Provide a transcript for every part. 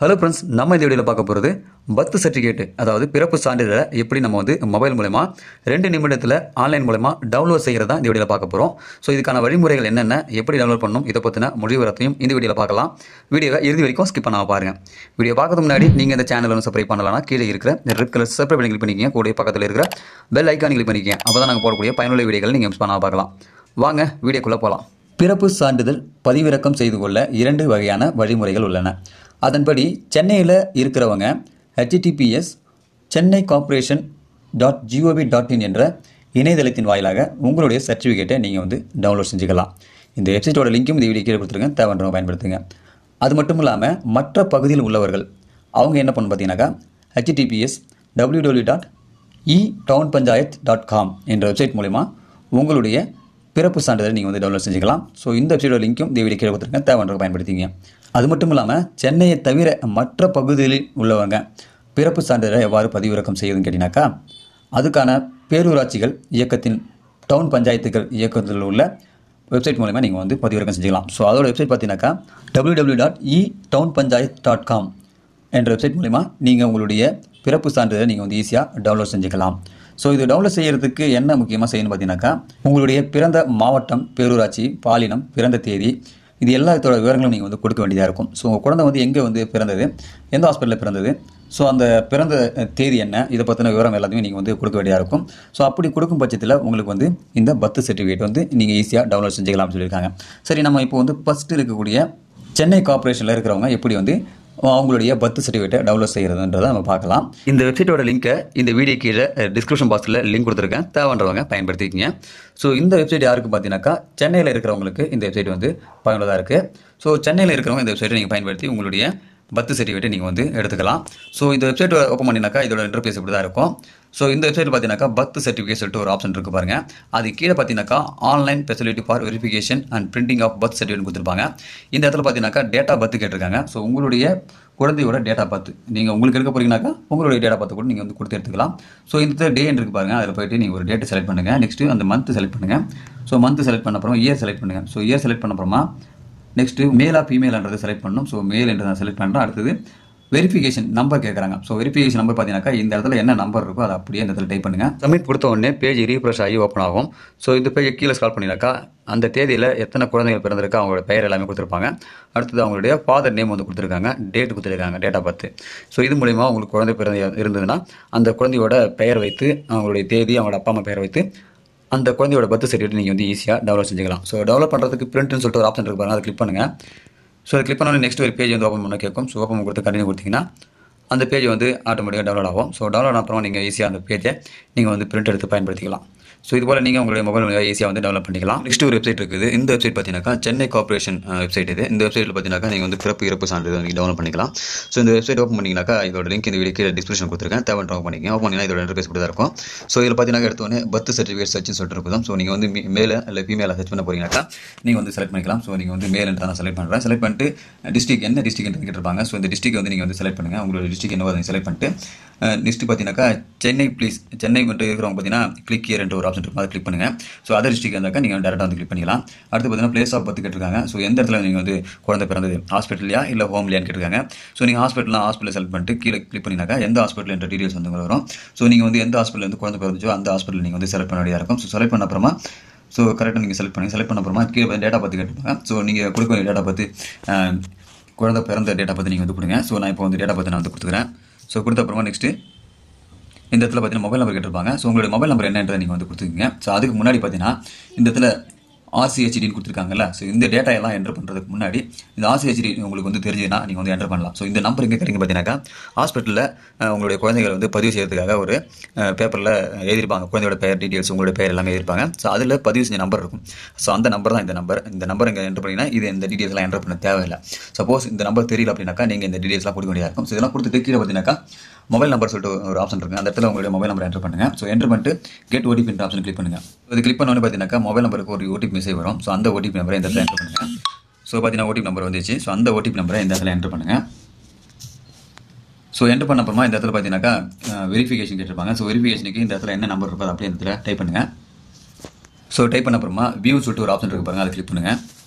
hello friends நம்ம இந்த வீடியோவில் பார்க்க போகிறது பர்த் சர்டிஃபிகேட் அதாவது பிறப்பு சான்றிதழை எப்படி நம்ம வந்து மொபைல் மூலமா ரெண்டு நிமிடத்தில் ஆன்லைன் மூலமா டவுன்லோட் செய்கிறதா இந்த வீடியோவில் பார்க்க போகிறோம் ஸோ இதுக்கான வழிமுறைகள் என்னென்ன எப்படி டவுன்லோட் பண்ணணும் இதை பற்றின முடிவுரத்தையும் இந்த வீடியோவில் பார்க்கலாம் வீடியோவை இறுதி வரைக்கும் ஸ்கிப் பண்ணாம பாருங்க வீடியோ பார்க்கறதுக்கு முன்னாடி நீங்கள் இந்த சேனலை வந்து சப்ஸ்கிரைப் பண்ணலன்னா கீழே இருக்கிற ரெட் கலர் சப்ஸ்கிரைப் பண்ணி கிளிக் பண்ணிக்கங்க கூட பக்கத்தில் இருக்கிற பெல் ஐக்கான் கிளிக் பண்ணிக்கங்க அப்போ தான் நாங்கள் போடக்கூடிய பயனுள்ள வீடியோகள் நீங்கள் மிஸ் பண்ணாம பார்க்கலாம் வாங்க வீடியோக்குள்ளே போகலாம் பிறப்பு சான்றிதழ் பதிவிறக்கம் செய்து கொள்ள இரண்டு வகையான வழிமுறைகள் உள்ளன அதன்படி சென்னையில் இருக்கிறவங்க HTTPS Chennai corporation dot GOV dot in என்ற இணையதளத்தின் வாயிலாக உங்களுடைய சர்டிஃபிகேட்டை நீங்கள் வந்து டவுன்லோட் செஞ்சுக்கலாம் இந்த வெப்சைட்டோட லிங்க்கும் இந்த வீடியோ கீழே கொடுத்துருங்க தேவைன்றவங்க பயன்படுத்துங்க அது மட்டும் இல்லாமல் மற்ற பகுதியில் உள்ளவர்கள் அவங்க என்ன பண்ணணும் பார்த்தீங்கன்னாக்கா HTTPS W W dot E town panchayat dot com என்ற வெப்சைட் மூலிமா உங்களுடைய பிறப்பு சான்றிதழ் நீங்கள் வந்து டவுன்லோட் செஞ்சுக்கலாம் ஸோ இந்த வெப்சைட்டோட லிங்க்கும் இந்த வீடியோ கீழே கொடுத்துருங்க தேவைன்றவங்க பயன்படுத்திங்க அது மட்டும் இல்லாமல் சென்னையை தவிர மற்ற பகுதிகளில் உள்ளவங்க பிறப்பு சான்றிதழை எவ்வாறு பதிவிறக்கம் செய்யுதுன்னு கேட்டிங்கனாக்கா அதுக்கான பேரூராட்சிகள் இயக்கத்தின் டவுன் பஞ்சாயத்துகள் இயக்கத்தில் உள்ள வெப்சைட் மூலமா நீங்கள் வந்து பதிவிறக்கம் செஞ்சுக்கலாம் ஸோ அதோட வெப்சைட் பார்த்தீங்கன்னாக்கா W W dot E town panchayat dot com என்ற வெப்சைட் மூலிமா நீங்கள் உங்களுடைய பிறப்பு சான்றிதழை நீங்கள் வந்து ஈஸியாக டவுன்லோட் செஞ்சுக்கலாம் ஸோ இது டவுன்லோட் செய்யறதுக்கு என்ன முக்கியமாக செய்யணும் பார்த்தீங்கன்னாக்கா உங்களுடைய பிறந்த மாவட்டம் பேரூராட்சி பாலினம் பிறந்த தேதி இது எல்லாத்தோட விவரங்களும் நீங்கள் வந்து கொடுக்க வேண்டியதாக இருக்கும் ஸோ உங்கள் குழந்தை வந்து எங்கே வந்து பிறந்தது எந்த ஹாஸ்பிட்டலில் பிறந்தது ஸோ அந்த பிறந்த தேதி என்ன இதை பற்றின விவரம் எல்லாத்தையுமே நீங்கள் வந்து கொடுக்க வேண்டியதாக இருக்கும் ஸோ அப்படி கொடுக்கும் பட்சத்தில் உங்களுக்கு வந்து இந்த பர்த் சர்டிஃபிகேட் வந்து நீங்கள் ஈஸியாக டவுன்லோட் செஞ்சுக்கலாம்னு சொல்லியிருக்காங்க சரி நம்ம இப்போ வந்து ஃபஸ்ட்டு இருக்கக்கூடிய சென்னை கார்ப்பரேஷனில் இருக்கிறவங்க எப்படி வந்து அவங்களுடைய பர்த் சர்டிஃபிகேட்டை டவுன்லோட் செய்கிறதுன்றதை நம்ம பார்க்கலாம் இந்த வெப்சைட்டோட லிங்க்கை இந்த வீடியோ கீழே டிஸ்கிரிப்ஷன் பாக்ஸில் லிங்க் கொடுத்துருக்கேன் தேவைன்றவங்க பயன்படுத்திக்கங்க ஸோ இந்த வெப்சைட் யாருக்கு பார்த்தீங்கன்னாக்கா சென்னையில் இருக்கிறவங்களுக்கு இந்த வெப்சைட் வந்து பயனுள்ளதாக இருக்குது ஸோ சென்னையில் இருக்கிறவங்க இந்த வெப்சைட்டை நீங்கள் பயன்படுத்தி உங்களுடைய பர்த் சர்டிஃபிகேட்டை நீங்கள் வந்து எடுத்துக்கலாம் ஸோ இந்த வெப்சைட் ஓப்பன் பண்ணினாக்கா இதோட இன்டர்ஃபேஸ் இப்படி தான் இருக்கும் ஸோ இந்த வெப்சைட் பார்த்தீங்கன்னாக்கா பர்த் சர்டிஃபிகேட் சொல்லிட்டு ஒரு ஆப்ஷன் இருக்குது பாருங்க அது கீழே பார்த்தீங்கன்னாக்கா online facility for verification and printing of birth certificate கொடுத்துருப்பாங்க இந்த இடத்துல பார்த்தீங்கன்னாக்கா டேட்டா பர்த் கேட்டிருக்காங்க ஸோ உங்களுடைய குழந்தையோட டேட்டா பர்த் நீங்கள் உங்களுக்கு எடுக்க போறீங்கன்னாக்கா உங்களுடைய டேட்டா பர்த் கூட நீங்கள் வந்து கொடுத்து எடுத்துக்கலாம் ஸோ இந்த டே இருக்கு பாருங்க அதில் போயிட்டு நீங்கள் ஒரு டேட்டை செலக்ட் பண்ணுங்கள் நெக்ஸ்ட்டு அந்த மந்த் செலக்ட் பண்ணுங்கள் ஸோ மந்த் செலக்ட் பண்ண அப்புறம் இயர் செலக்ட் பண்ணுங்கள் ஸோ இயர் செலக்ட் பண்ண அப்புறமா நெக்ஸ்ட்டு மேலா ஃபீமேல்ன்றதை செலக்ட் பண்ணணும் ஸோ மேல் என்று நான் செலக்ட் பண்ணுறேன் அடுத்தது வெரிஃபிகேஷன் நம்பர் கேட்குறாங்க ஸோ வெரிஃபிகேஷன் நம்பர் பார்த்தீங்கன்னாக்கா இந்த இடத்துல என்ன நம்பர் இருக்கோ அதை அப்படியே இந்த இடத்துல டைப் பண்ணுங்க சப்மிட் கொடுத்த உடனே பேஜ் ரீஃப்ரெஷ் ஆகி ஓப்பன் ஆகும் ஸோ இந்த பேஜ் கீழே ஸ்கால் பண்ணினாக்கா அந்த தேதியில் எத்தனை குழந்தைகள் பிறந்திருக்கா அவங்களோட பெயர் எல்லாமே கொடுத்துருப்பாங்க அடுத்தது அவங்களுடைய ஃபாதர் நேம் வந்து கொடுத்துருக்காங்க டேட் கொடுத்துருக்காங்க டேட்டா பார்த்து ஸோ இது மூலிமா உங்களுக்கு குழந்தை பிறந்த இருந்ததுன்னா அந்த குழந்தையோட பெயர் வைத்து அவங்களுடைய தேதி அவங்களோட அப்பா அம்மா பெயர் வைத்து அந்த குழந்தையோட பர்த் சர்டிஃபிகேட் நீங்கள் வந்து ஈஸியாக டவுன்லோட் செஞ்சுக்கலாம் ஸோ டெவலப் பண்ணுறதுக்கு பிரிண்ட்னு சொல்லிட்டு ஒரு ஆப்ஷன் இருக்கு பாருங்க அதை கிளிக் பண்ணுங்கள் ஸோ அதை கிளிக் பண்ணோன்னே நெக்ஸ்ட் ஒரு பேஜ் வந்து ஓப்பன் பண்ண கேட்கும் ஸோ ஓப்பன் கொடுத்து கண்டினியூ கொடுத்தீங்கன்னா அந்த பேஜ் வந்து ஆட்டோமேட்டிக்காக டவுன்லோட் ஆகும் ஸோ டவுன்லோட் அப்புறம் நீங்கள் ஈஸியாக அந்த பேஜை நீங்கள் வந்து பிரிண்ட் எடுத்து பயன்படுத்திக்கலாம் ஸோ இது போல் நீங்கள் உங்களுடைய மொபைல் மூலியம் ஈஸியாக வந்து டெவலப் பண்ணிக்கலாம் நெக்ஸ்ட் ஒரு வெப்சைட் இருக்குது இந்த வெப்சைட் பார்த்தீங்கன்னாக்கா சென்னை கார்ப்பரேஷன் வெப்சைட் இது இந்த வெப்சைட்டில் பார்த்தீங்கன்னாக்கா நீங்கள் வந்து பிறப்பு இறப்பு சான்றிதழ் நீங்கள் டவுன்லோட் பண்ணிக்கலாம் ஸோ இந்த வெப்சைட் ஓப்பன் பண்ணிங்கனாக்கா இதோட லிங்க் இந்த வீடியோ கீழே டிஸ்கிரிப்ஷன் கொடுத்துருக்கேன் தேவை ஓப்பன் பண்ணிங்க ஓப்பன் பண்ணிங்கன்னா இதோட இன்டர்ஃபேஸ் இப்படி தான் இருக்கும் ஸோ இதில் பார்த்தீங்கன்னா எடுத்தோடனே பர்த் சர்டிஃபிகேட் சர்ச்னு சொல்லிட்டு இருக்கும் ஸோ நீங்கள் வந்து மேலே இல்லை ஃபீமேல சர்ச் பண்ண போறீங்கன்னாக்கா நீங்கள் வந்து செலக்ட் பண்ணிக்கலாம் ஸோ நீங்கள் வந்து மேல் நான் செலக்ட் பண்ணுறேன் செலக்ட் பண்ணிட்டு டிஸ்ட்ரிக் என்ன டிஸ்ட்ரிக் கேட்டிருப்பாங்க ஸோ இந்த டிஸ்ட்ரிக் வந்து நீங்கள் வந்து செலக்ட் பண்ணுங்கள் உங்களோட டிஸ்ட்ரிக் என்னவோ அதை செலக்ட் பண்ணிட்டு நெக்ஸ்ட் பார்த்தீங்கன்னாக்கா சென்னை ப்ளீஸ் சென்னை மட்டும் இருக்கிறவங்க பார்த்தீங்கன்னா கிளிக் இயர் ஒரு ஆப்ஷன் இருக்கும் அதை கிளிக் பண்ணுங்கள் ஸோ அதர் டிஸ்ட்ரிக் இருந்தாக்கா நீங்கள் டேரெக்டாக வந்து கிளிக் பண்ணிக்கலாம் அடுத்து பார்த்தீங்கன்னா பிளேஸ் ஆஃப் பர்த் கேட்டிருக்காங்க ஸோ எந்த இடத்துல நீங்கள் வந்து குழந்தை பிறந்தது ஹாஸ்பிட்டலியா இல்லை ஹோம்லியான்னு கேட்டிருக்காங்க ஸோ நீங்கள் ஹாஸ்பிட்டலாம் ஹாஸ்பிட்டல் செலக்ட் பண்ணிட்டு கீழே கிளிக் பண்ணினாக்கா எந்த ஹாஸ்பிட்டல் என்ற டீடைல்ஸ் வந்து உங்களுக்கு வரும் ஸோ நீங்கள் வந்து எந்த ஹாஸ்பிட்டல் வந்து குழந்தை பிறந்துச்சோ அந்த ஹாஸ்பிட்டல் நீங்கள் வந்து செலக்ட் பண்ண வேண்டியதாக இருக்கும் ஸோ செலக்ட் பண்ண அப்புறமா ஸோ கரெக்டாக நீங்கள் செலக்ட் பண்ணி செலக்ட் பண்ண அப்புறமா கீழே டேட்டா பார்த்து கேட்டுப்பாங்க ஸோ நீங்கள் கொடுக்க வேண்டிய டேட்டா பார்த்து குழந்தை பிறந்த டேட்டா பார்த்து நீங்கள் வந்து கொடுங்க ஸோ நான் இப்போ வந்து டேட்டா பார்த்து நான் வந்து கொடுத்துக்கிறேன் ஸோ கொடுத்த அப்புறமா நெக்ஸ்ட்டு இந்த இடத்துல பார்த்தீங்கன்னா மொபைல் நம்பர் கேட்டிருப்பாங்க ஸோ உங்களுடைய மொபைல் நம்பர் என்னன்றதை நீங்கள் வந்து கொடுத்துக்கங்க ஸோ அதுக்கு முன்னாடி பார்த்தீங்கன்னா இந்த இடத்துல ஆர்சிஹெச்டின்னு கொடுத்துருக்காங்கல்ல ஸோ இந்த டேட்டா எல்லாம் என்டர் பண்ணுறதுக்கு முன்னாடி இந்த ஆர்சிஹெச்டி உங்களுக்கு வந்து தெரிஞ்சுதுன்னா நீங்கள் வந்து என்டர் பண்ணலாம் ஸோ இந்த நம்பர் எங்கே கிடைக்கும் பார்த்தீங்கன்னாக்கா ஹாஸ்பிட்டலில் உங்களுடைய குழந்தைகளை வந்து பதிவு செய்யறதுக்காக ஒரு பேப்பரில் எழுதியிருப்பாங்க குழந்தையோட பெயர் டீட்டெயில்ஸ் உங்களுடைய பெயர் எல்லாமே எழுதிருப்பாங்க ஸோ அதில் பதிவு செஞ்ச நம்பர் இருக்கும் ஸோ அந்த நம்பர் தான் இந்த நம்பர் இந்த நம்பர் இங்கே என்டர் பண்ணிங்கன்னா இது இந்த டீட்டெயில்ஸ்லாம் என்டர் பண்ண தேவையில்லை சப்போஸ் இந்த நம்பர் தெரியல அப்படின்னாக்கா நீங்கள் இந்த டீட்டெயில்ஸ்லாம் கொடுக்க வேண்டியதாக இருக்கும் ஸோ இதெல்லாம் கொடுத்துட்டு கீழே பார்த்தீங்கன்னாக்கா மொபைல் நம்பர் சொல்லிட்டு ஒரு ஆப்ஷன் இருக்குது அந்த இடத்துல உங்களுடைய மொபைல் நம்பர் என்டர் பண்ணுங்கள் ஸோ என்டர் பண்ணிட்டு கெட் ஓடிபி ஆப்ஷன் கிளிக் பண்ணுங்கள் இது கிளிக் பண்ணோன்னு பார்த்தீங்கன்னாக்கா மொபைல் நம்பருக்கு ஒரு ஓடிபி மெசேஜ் வரும் ஸோ அந்த ஓடிபி நம்பரை இந்த இடத்துல என்டர் பண்ணுங்கள் ஸோ பார்த்தீங்கன்னா ஓடிபி நம்பர் வந்துச்சு ஸோ அந்த ஓடிபி நம்பரை இந்த இடத்துல என்டர் பண்ணுங்கள் ஸோ என்டர் பண்ண அப்புறமா இந்த இடத்துல பார்த்தீங்கன்னாக்கா வெரிஃபிகேஷன் கேட்டிருப்பாங்க ஸோ வெரிஃபிகேஷனுக்கு இந்த இடத்துல என்ன நம்பர் இருக்கோ அதை அப்படியே இந்த இடத்துல டைப் பண்ணுங்கள் ஸோ டைப் பண்ண அப்புறமா வியூ சொல்லிட்டு ஒரு ஆப்ஷன் இருக்கு பாருங்க அதை கிளிக் பண்ணுங்கள்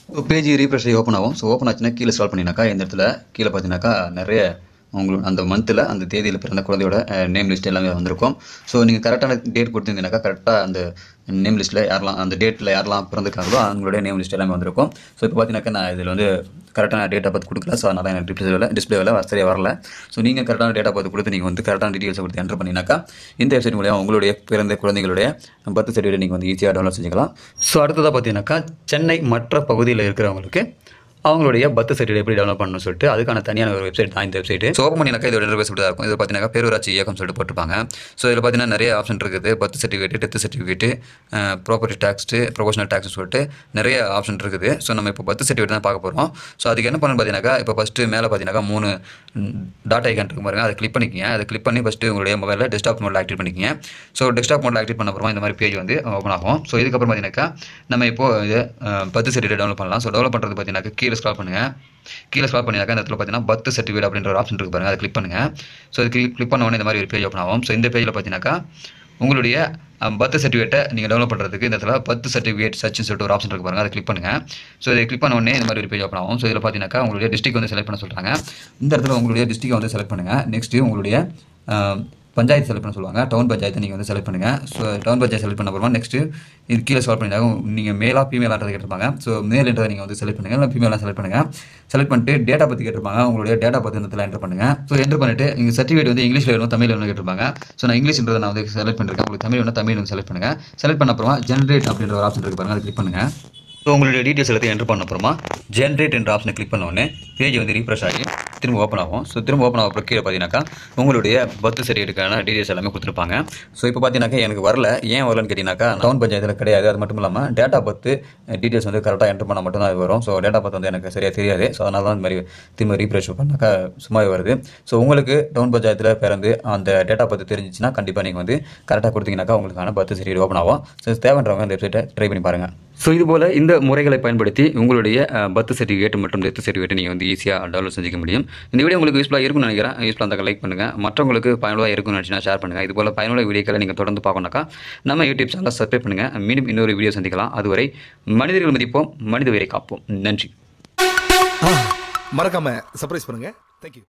பேஜ் ரீஃப்ரெஷ் ஓப்பன் ஆகும் ஸோ ஓப்பன் ஆச்சுன்னா கீழே ஸ்டால் பண்ணினாக்கா இந்த இடத்துல கீழே பார்த்தீங்கன்னாக்கா நிறைய உங்களுக்கு அந்த மந்தில் அந்த தேதியில் பிறந்த குழந்தையோட நேம் லிஸ்ட் எல்லாமே வந்திருக்கும் ஸோ நீங்கள் கரெக்டான டேட் கொடுத்துருந்தீங்கன்னாக்கா கரெக்டாக அந்த நேம் லிஸ்ட்டில் யாரெல்லாம் அந்த டேட்டில் யாரெல்லாம் பிறந்திருக்காங்களோ அவங்களுடைய நேம் லிஸ்ட் எல்லாமே வந்திருக்கும் ஸோ இப்போ பார்த்தீங்கன்னாக்கா நான் இதில் வந்து கரெக்டான டேட்டா பார்த்து கொடுக்கல ஸோ அதனால் எனக்கு டிஸ்பிளேவில் டிஸ்பிளேவில் சரியாக வரல ஸோ நீங்கள் கரெக்டான டேட்டா பார்த்து கொடுத்து நீங்கள் வந்து கரெக்டான டீட்டெயில்ஸை கொடுத்து என்டர் பண்ணினாக்கா இந்த வெப்சைட் மூலியம் உங்களுடைய பிறந்த குழந்தைகளுடைய பர்த் சர்டிஃபிகேட் நீங்கள் வந்து ஈஸியாக டவுன்லோட் செஞ்சுக்கலாம் ஸோ அடுத்ததாக பார்த்தீங்கன்னாக்கா சென்னை மற்ற பகுதியில் இருக்கிறவங்களுக்கு அவங்களுடைய பர்த் சர்டிஃபிகேட் எப்படி டவுன்லோட் பண்ணணும்னு சொல்லிட்டு அதுக்கான தனியான ஒரு வெப்சைட் தான் இந்த வெப்சைட் ஸோ ஓப்பன் பண்ணினாக்கா இதோட இன்டர்வேஸ் இப்படி தான் இருக்கும் இது பார்த்தீங்கன்னா பேரூராட்சி இயக்கம் சொல்லிட்டு போட்டிருப்பாங்க ஸோ இதில் பார்த்தீங்கன்னா நிறைய ஆப்ஷன் இருக்குது birth certificate death certificate property tax professional tax சொல்லிட்டு நிறைய ஆப்ஷன் இருக்குது ஸோ நம்ம இப்போ பர்த் சர்டிஃபிகேட் தான் பார்க்க போகிறோம் ஸோ அதுக்கு என்ன பண்ணணும் பார்த்தீங்கன்னாக்கா இப்போ ஃபஸ்ட்டு மேலே பார்த்தீங்கன்னாக்கா மூணு டாட்டா ஐக்கான் இருக்கு பாருங்க அதை கிளிக் பண்ணிக்கங்க அதை கிளிக் பண்ணி ஃபஸ்ட்டு உங்களுடைய மொபைலில் டெஸ்க்டாப் மோடில் ஆக்டிவ் பண்ணிக்கங்க ஸோ டெஸ்க்டாப் மோடில் ஆக்டிவ் பண்ண அப்புறமா இந்த மாதிரி பேஜ் வந்து ஓப்பன் ஆகும் ஸோ இதுக்கப்புறம் பார்த்தீங்கன்னாக்கா நம்ம இப்போ இது பர்த் சர்டிஃபிகேட் டவுன்லோட் பண்ணலாம் ஸோ டெவலப் பண்ணுறது பார்த்தீங்கன்னா கீழே ஸ்க்ரால் பண்ணுங்கள் கீழே ஸ்க்ரால் பண்ணினாக்கா இந்த இடத்துல பார்த்தீங்கன்னா பர்த் சர்டிஃபிகேட் அப்படின்ற ஒரு ஆப்ஷன் இருக்கு பாருங்க அதை கிளிக் பண்ணுங்கள் ஸோ அது கிளிக் கிளிக் பண்ண உடனே இந்த மாதிரி ஒரு பேஜ் ஓப்பன் ஆகும் ஸோ இந்த பேஜில் பார்த்தீங்கன்னாக்கா உங்களுடைய பர்த் சர்டிஃபிகேட்டை நீங்கள் டெவலப் பண்ணுறதுக்கு இந்த இடத்துல பர்த் சர்டிஃபிகேட் சர்ச்னு சொல்லிட்டு ஒரு ஆப்ஷன் இருக்கு பாருங்க அதை கிளிக் பண்ணுங்கள் ஸோ இதை கிளிக் பண்ண உடனே இந்த மாதிரி ஒரு பேஜ் ஓப்பன் ஆகும் ஸோ இதில் பார்த்தீங்கன்னாக்கா உங்களுடைய டிஸ்ட்ரிக் வந்து செலக்ட் பண்ண சொல்கிறாங்க இந்த இடத்துல உங்களுடைய டிஸ்ட்ரிக்டை வந்து செலக்ட் பண்ணுங்கள் நெக்ஸ்ட்டு உங்களுடைய அஹ், பஞ்சாயத்து செலக்ட் பண்ண சொல்லுவாங்க டவுன் பஞ்சாயத்தை நீங்கள் வந்து செலக்ட் பண்ணுங்கள் ஸோ டவுன் பஞ்சாயத்து செலக்ட் பண்ண அப்புறமா நெக்ஸ்ட்டு இது கீழே சால்வ் பண்ணிட்டாங்க நீங்கள் மேலாக ஃபீமேலாக கேட்டிருப்பாங்க ஸோ மேல்ன்றதை நீங்கள் வந்து செலக்ட் பண்ணுங்கள் இல்லை ஃபீமேலாக செலக்ட் பண்ணுங்கள் செலக்ட் பண்ணிட்டு டேட்டா பற்றி கேட்டிருப்பாங்க உங்களுடைய டேட்டா பற்றி இந்த இடத்துல என்டர் பண்ணுங்கள் ஸோ என்டர் பண்ணிட்டு இங்கே சர்டிஃபிகேட் வந்து இங்கிலீஷில் வேணும் தமிழ் வேணும் கேட்டிருப்பாங்க ஸோ நான் இங்கிலீஷ்ன்றதை நான் வந்து செலக்ட் பண்ணிருக்கேன் உங்களுக்கு தமிழ் வேணும் தமிழ் வேணும் செலக்ட் பண்ணுங்கள் செலக்ட் பண்ண அப்புறமா ஜென்ரேட் அப்படின்ற ஒரு ஆப்ஷன் இருக்கு பாருங்க அதை கிளிக் பண்ணுங்கள் ஸோ உங்களுடைய டீட்டெயில்ஸ் எல்லாத்தையும் என்டர் பண்ண அப்புறமா ஜென்ரேட் என்ற ஆப்ஷனை கிளிக் பண்ண உடனே பேஜ் வந்து ரீஃப்ரெஷ் ஆகி திரும்ப ஓப்பன் ஆகும் ஸோ திரும்ப ஓப்பன் ஆகும் அப்புறம் கீழே பார்த்தீங்கன்னாக்கா உங்களுடைய பர்த் சர்டிஃபிகேட்டுக்கான டீட்டெயில்ஸ் எல்லாமே கொடுத்துருப்பாங்க ஸோ இப்போ பார்த்தீங்கன்னாக்கா எனக்கு வரல ஏன் வரலன்னு கேட்டிங்கனாக்கா டவுன் பஞ்சாயத்தில் கிடையாது அது மட்டும் இல்லாமல் டேட்டா பர்த் டீட்டெயில்ஸ் வந்து கரெக்டாக என்டர் பண்ணால் மட்டும் தான் அது வரும் ஸோ டேட்டா பர்த் வந்து எனக்கு சரியாக தெரியாது ஸோ அதனால தான் இந்த மாதிரி திரும்ப ரீஃப்ரெஷ் பண்ணாக்கா சும்மாவே வருது ஸோ உங்களுக்கு டவுன் பஞ்சாயத்தில் பிறந்து அந்த டேட்டா பர்த் தெரிஞ்சிச்சுன்னா கண்டிப்பாக நீங்கள் வந்து கரெக்டாக கொடுத்தீங்கன்னாக்கா உங்களுக்கான பர்த் சர்டிஃபிகேட் ஓப்பன் ஆகும் ஸோ தேவைன்றவங்க இந்த வெப்சைட்டை ட்ரை பண்ணி பாருங்கள் ஸோ இது போல் இந்த முறைகளை பயன்படுத்தி உங்களுடைய பர்த் சர்டிஃபிகேட் மற்றும் டெத் சர்டிஃபிகேட் நீங்கள் வந்து ஈஸியாக டெவலப் செஞ்சுக்க முடியும் இந்த வீடியோ உங்களுக்கு யூஸ்ஃபுல்லாக இருக்கும்னு நினைக்கிறேன் யூஸ்ஃபுல்லாக இருந்தால் லைக் பண்ணுங்கள் மற்றவங்களுக்கு பயனுள்ளதாக இருக்கும்னு நினச்சினா ஷேர் பண்ணுங்கள் இது போல் பயனுள்ள வீடியோக்களை நீங்கள் தொடர்ந்து பார்க்கணுனாக்கா நம்ம யூடியூப் சேனலை சப்ஸ்கிரைப் பண்ணுங்கள் மீண்டும் இன்னொரு வீடியோ சந்திக்கலாம் அதுவரை மனிதர்கள் மதிப்போம் மனித உயிரை காப்போம் நன்றி மறக்காம சர்ப்ரைஸ் பண்ணுங்க தேங்க்யூ